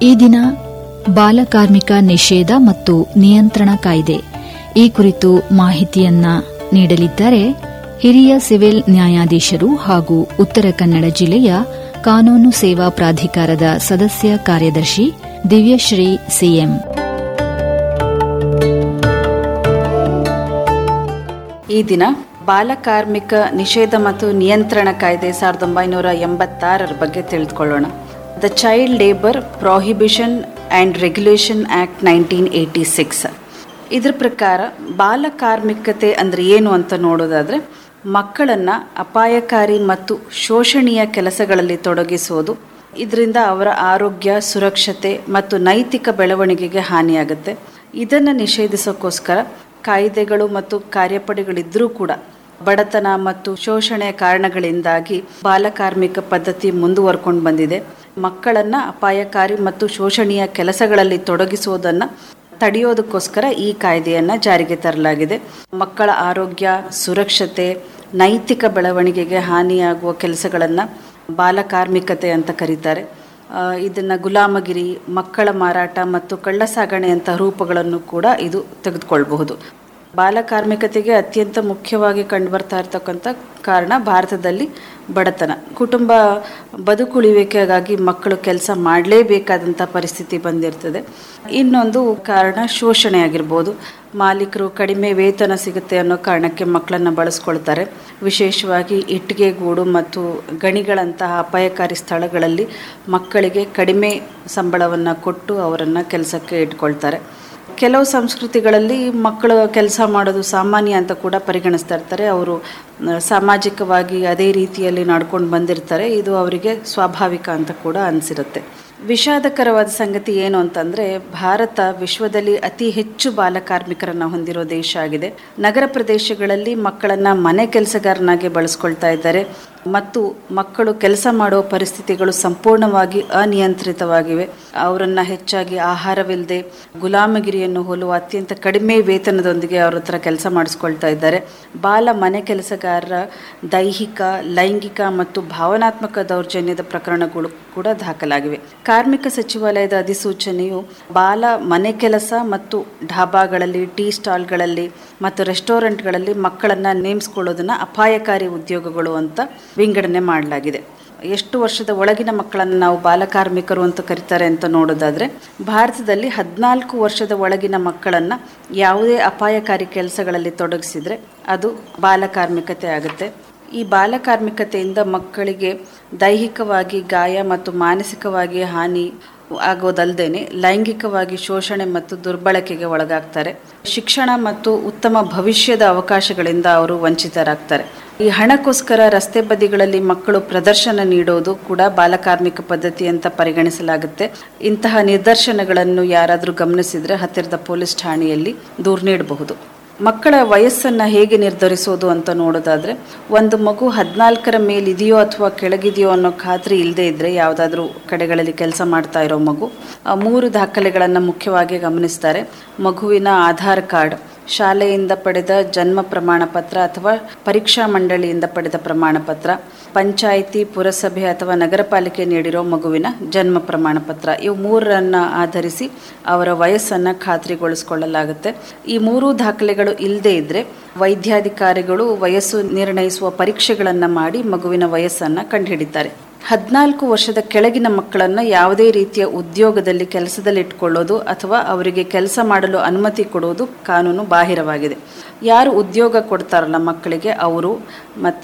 ಈ ದಿನ ಬಾಲಕಾರ್ಮಿಕ ನಿಷೇಧ ಮತ್ತು ನಿಯಂತ್ರಣ ಕಾಯ್ದೆ ಈ ಕುರಿತು ಮಾಹಿತಿಯನ್ನ ನೀಡಲಿದ್ದಾರೆ ಹಿರಿಯ ಸಿವಿಲ್ ನ್ಯಾಯಾಧೀಶರು ಹಾಗೂ ಉತ್ತರ ಕನ್ನಡ ಜಿಲ್ಲೆಯ ಕಾನೂನು ಸೇವಾ ಪ್ರಾಧಿಕಾರದ ಸದಸ್ಯ ಕಾರ್ಯದರ್ಶಿ ದಿವ್ಯಶ್ರೀ ಸಿಎಂ ಈ ದಿನ ಬಾಲಕಾರ್ಮಿಕ ನಿಷೇಧ ಮತ್ತು ನಿಯಂತ್ರಣ ಕಾಯ್ದೆ ಸಾವಿರದ ಒಂಬೈನೂರ ಎಂಬತ್ತಾರರ ಬಗ್ಗೆ ತಿಳಿದುಕೊಳ್ಳೋಣ the child labour prohibition and regulation act nineteen eighty six ಇದ್ರ ಪ್ರಕಾರ ಬಾಲಕಾರ್ಮಿಕತೆ ಅಂದರೆ ಏನು ಅಂತ ನೋಡೋದಾದರೆ ಮಕ್ಕಳನ್ನು ಅಪಾಯಕಾರಿ ಮತ್ತು ಶೋಷಣೀಯ ಕೆಲಸಗಳಲ್ಲಿ ತೊಡಗಿಸುವುದು ಇದರಿಂದ ಅವರ ಆರೋಗ್ಯ ಸುರಕ್ಷತೆ ಮತ್ತು ನೈತಿಕ ಬೆಳವಣಿಗೆಗೆ ಹಾನಿಯಾಗುತ್ತೆ ಇದನ್ನು ನಿಷೇಧಿಸೋಕ್ಕೋಸ್ಕರ ಕಾಯ್ದೆಗಳು ಮತ್ತು ಕಾರ್ಯಪಡೆಗಳಿದ್ದರೂ ಕೂಡ ಬಡತನ ಮತ್ತು ಶೋಷಣೆಯ ಕಾರಣಗಳಿಂದಾಗಿ ಬಾಲಕಾರ್ಮಿಕ ಪದ್ಧತಿ ಮುಂದುವರ್ಕೊಂಡು ಬಂದಿದೆ ಮಕ್ಕಳನ್ನು ಅಪಾಯಕಾರಿ ಮತ್ತು ಶೋಷಣೀಯ ಕೆಲಸಗಳಲ್ಲಿ ತೊಡಗಿಸುವುದನ್ನು ತಡೆಯೋದಕ್ಕೋಸ್ಕರ ಈ ಕಾಯ್ದೆಯನ್ನು ಜಾರಿಗೆ ತರಲಾಗಿದೆ ಮಕ್ಕಳ ಆರೋಗ್ಯ ಸುರಕ್ಷತೆ ನೈತಿಕ ಬೆಳವಣಿಗೆಗೆ ಹಾನಿಯಾಗುವ ಕೆಲಸಗಳನ್ನು ಬಾಲಕಾರ್ಮಿಕತೆ ಅಂತ ಕರೀತಾರೆ ಇದನ್ನು ಗುಲಾಮಗಿರಿ ಮಕ್ಕಳ ಮಾರಾಟ ಮತ್ತು ಕಳ್ಳಸಾಗಣೆಯಂಥ ರೂಪಗಳನ್ನು ಕೂಡ ಇದು ತೆಗೆದುಕೊಳ್ಬಹುದು ಬಾಲಕಾರ್ಮಿಕತೆಗೆ ಅತ್ಯಂತ ಮುಖ್ಯವಾಗಿ ಕಂಡುಬರ್ತಾ ಇರತಕ್ಕಂಥ ಕಾರಣ ಭಾರತದಲ್ಲಿ ಬಡತನ ಕುಟುಂಬ ಬದುಕುಳಿವಿಕೆಗಾಗಿ ಮಕ್ಕಳು ಕೆಲಸ ಮಾಡಲೇಬೇಕಾದಂಥ ಪರಿಸ್ಥಿತಿ ಬಂದಿರ್ತದೆ ಇನ್ನೊಂದು ಕಾರಣ ಶೋಷಣೆ ಆಗಿರ್ಬೋದು ಮಾಲೀಕರು ಕಡಿಮೆ ವೇತನ ಸಿಗುತ್ತೆ ಅನ್ನೋ ಕಾರಣಕ್ಕೆ ಮಕ್ಕಳನ್ನು ಬಳಸ್ಕೊಳ್ತಾರೆ ವಿಶೇಷವಾಗಿ ಇಟ್ಟಿಗೆ ಗೂಡು ಮತ್ತು ಗಣಿಗಳಂತಹ ಅಪಾಯಕಾರಿ ಸ್ಥಳಗಳಲ್ಲಿ ಮಕ್ಕಳಿಗೆ ಕಡಿಮೆ ಸಂಬಳವನ್ನು ಕೊಟ್ಟು ಅವರನ್ನು ಕೆಲಸಕ್ಕೆ ಇಟ್ಕೊಳ್ತಾರೆ ಕೆಲವು ಸಂಸ್ಕೃತಿಗಳಲ್ಲಿ ಮಕ್ಕಳು ಕೆಲಸ ಮಾಡೋದು ಸಾಮಾನ್ಯ ಅಂತ ಕೂಡ ಪರಿಗಣಿಸ್ತಾ ಇರ್ತಾರೆ ಅವರು ಸಾಮಾಜಿಕವಾಗಿ ಅದೇ ರೀತಿಯಲ್ಲಿ ನಡ್ಕೊಂಡು ಬಂದಿರ್ತಾರೆ ಇದು ಅವರಿಗೆ ಸ್ವಾಭಾವಿಕ ಅಂತ ಕೂಡ ಅನಿಸಿರುತ್ತೆ ವಿಷಾದಕರವಾದ ಸಂಗತಿ ಏನು ಅಂತಂದರೆ ಭಾರತ ವಿಶ್ವದಲ್ಲಿ ಅತಿ ಹೆಚ್ಚು ಬಾಲಕಾರ್ಮಿಕರನ್ನು ಹೊಂದಿರೋ ದೇಶ ಆಗಿದೆ ನಗರ ಪ್ರದೇಶಗಳಲ್ಲಿ ಮಕ್ಕಳನ್ನು ಮನೆ ಕೆಲಸಗಾರನಾಗಿ ಬಳಸ್ಕೊಳ್ತಾ ಇದ್ದಾರೆ ಮತ್ತು ಮಕ್ಕಳು ಕೆಲಸ ಮಾಡುವ ಪರಿಸ್ಥಿತಿಗಳು ಸಂಪೂರ್ಣವಾಗಿ ಅನಿಯಂತ್ರಿತವಾಗಿವೆ ಅವರನ್ನು ಹೆಚ್ಚಾಗಿ ಆಹಾರವಿಲ್ಲದೆ ಗುಲಾಮಗಿರಿಯನ್ನು ಹೋಲುವ ಅತ್ಯಂತ ಕಡಿಮೆ ವೇತನದೊಂದಿಗೆ ಅವ್ರ ಹತ್ರ ಕೆಲಸ ಮಾಡಿಸ್ಕೊಳ್ತಾ ಇದ್ದಾರೆ ಬಾಲ ಮನೆ ಕೆಲಸಗಾರರ ದೈಹಿಕ ಲೈಂಗಿಕ ಮತ್ತು ಭಾವನಾತ್ಮಕ ದೌರ್ಜನ್ಯದ ಪ್ರಕರಣಗಳು ಕೂಡ ದಾಖಲಾಗಿವೆ ಕಾರ್ಮಿಕ ಸಚಿವಾಲಯದ ಅಧಿಸೂಚನೆಯು ಬಾಲ ಮನೆ ಕೆಲಸ ಮತ್ತು ಢಾಬಾಗಳಲ್ಲಿ ಟೀ ಸ್ಟಾಲ್ಗಳಲ್ಲಿ ಮತ್ತು ರೆಸ್ಟೋರೆಂಟ್ಗಳಲ್ಲಿ ಮಕ್ಕಳನ್ನು ನೇಮಿಸ್ಕೊಳ್ಳೋದನ್ನು ಅಪಾಯಕಾರಿ ಉದ್ಯೋಗಗಳು ಅಂತ ವಿಂಗಡಣೆ ಮಾಡಲಾಗಿದೆ ಎಷ್ಟು ವರ್ಷದ ಒಳಗಿನ ಮಕ್ಕಳನ್ನು ನಾವು ಬಾಲಕಾರ್ಮಿಕರು ಅಂತ ಕರೀತಾರೆ ಅಂತ ನೋಡೋದಾದರೆ ಭಾರತದಲ್ಲಿ ಹದಿನಾಲ್ಕು ವರ್ಷದ ಒಳಗಿನ ಮಕ್ಕಳನ್ನು ಯಾವುದೇ ಅಪಾಯಕಾರಿ ಕೆಲಸಗಳಲ್ಲಿ ತೊಡಗಿಸಿದರೆ ಅದು ಬಾಲಕಾರ್ಮಿಕತೆ ಆಗುತ್ತೆ ಈ ಬಾಲಕಾರ್ಮಿಕತೆಯಿಂದ ಮಕ್ಕಳಿಗೆ ದೈಹಿಕವಾಗಿ ಗಾಯ ಮತ್ತು ಮಾನಸಿಕವಾಗಿ ಹಾನಿ ಆಗೋದಲ್ಲದೆ ಲೈಂಗಿಕವಾಗಿ ಶೋಷಣೆ ಮತ್ತು ದುರ್ಬಳಕೆಗೆ ಒಳಗಾಗ್ತಾರೆ ಶಿಕ್ಷಣ ಮತ್ತು ಉತ್ತಮ ಭವಿಷ್ಯದ ಅವಕಾಶಗಳಿಂದ ಅವರು ವಂಚಿತರಾಗ್ತಾರೆ ಈ ಹಣಕ್ಕೋಸ್ಕರ ರಸ್ತೆ ಬದಿಗಳಲ್ಲಿ ಮಕ್ಕಳು ಪ್ರದರ್ಶನ ನೀಡೋದು ಕೂಡ ಬಾಲಕಾರ್ಮಿಕ ಪದ್ಧತಿ ಅಂತ ಪರಿಗಣಿಸಲಾಗುತ್ತೆ ಇಂತಹ ನಿದರ್ಶನಗಳನ್ನು ಯಾರಾದರೂ ಗಮನಿಸಿದರೆ ಹತ್ತಿರದ ಪೊಲೀಸ್ ಠಾಣೆಯಲ್ಲಿ ದೂರು ನೀಡಬಹುದು ಮಕ್ಕಳ ವಯಸ್ಸನ್ನು ಹೇಗೆ ನಿರ್ಧರಿಸೋದು ಅಂತ ನೋಡೋದಾದರೆ ಒಂದು ಮಗು ಹದಿನಾಲ್ಕರ ಮೇಲಿದೆಯೋ ಅಥವಾ ಕೆಳಗಿದೆಯೋ ಅನ್ನೋ ಖಾತ್ರಿ ಇಲ್ಲದೇ ಇದ್ದರೆ ಯಾವುದಾದ್ರೂ ಕಡೆಗಳಲ್ಲಿ ಕೆಲಸ ಮಾಡ್ತಾ ಇರೋ ಮಗು ಮೂರು ದಾಖಲೆಗಳನ್ನು ಮುಖ್ಯವಾಗಿ ಗಮನಿಸ್ತಾರೆ ಮಗುವಿನ ಆಧಾರ್ ಕಾರ್ಡ್ ಶಾಲೆಯಿಂದ ಪಡೆದ ಜನ್ಮ ಪ್ರಮಾಣ ಪತ್ರ ಅಥವಾ ಪರೀಕ್ಷಾ ಮಂಡಳಿಯಿಂದ ಪಡೆದ ಪ್ರಮಾಣ ಪತ್ರ ಪಂಚಾಯಿತಿ ಪುರಸಭೆ ಅಥವಾ ನಗರ ಪಾಲಿಕೆ ನೀಡಿರೋ ಮಗುವಿನ ಜನ್ಮ ಪ್ರಮಾಣ ಪತ್ರ ಇವು ಮೂರನ್ನು ಆಧರಿಸಿ ಅವರ ವಯಸ್ಸನ್ನು ಖಾತ್ರಿಗೊಳಿಸ್ಕೊಳ್ಳಲಾಗುತ್ತೆ ಈ ಮೂರು ದಾಖಲೆಗಳು ಇಲ್ಲದೇ ಇದ್ದರೆ ವೈದ್ಯಾಧಿಕಾರಿಗಳು ವಯಸ್ಸು ನಿರ್ಣಯಿಸುವ ಪರೀಕ್ಷೆಗಳನ್ನು ಮಾಡಿ ಮಗುವಿನ ವಯಸ್ಸನ್ನು ಕಂಡುಹಿಡಿತಾರೆ ಹದಿನಾಲ್ಕು ವರ್ಷದ ಕೆಳಗಿನ ಮಕ್ಕಳನ್ನು ಯಾವುದೇ ರೀತಿಯ ಉದ್ಯೋಗದಲ್ಲಿ ಕೆಲಸದಲ್ಲಿ ಇಟ್ಕೊಳ್ಳೋದು ಅಥವಾ ಅವರಿಗೆ ಕೆಲಸ ಮಾಡಲು ಅನುಮತಿ ಕೊಡುವುದು ಕಾನೂನು ಬಾಹಿರವಾಗಿದೆ ಯಾರು ಉದ್ಯೋಗ ಕೊಡ್ತಾರಲ್ಲ ಮಕ್ಕಳಿಗೆ ಅವರು ಮತ್ತು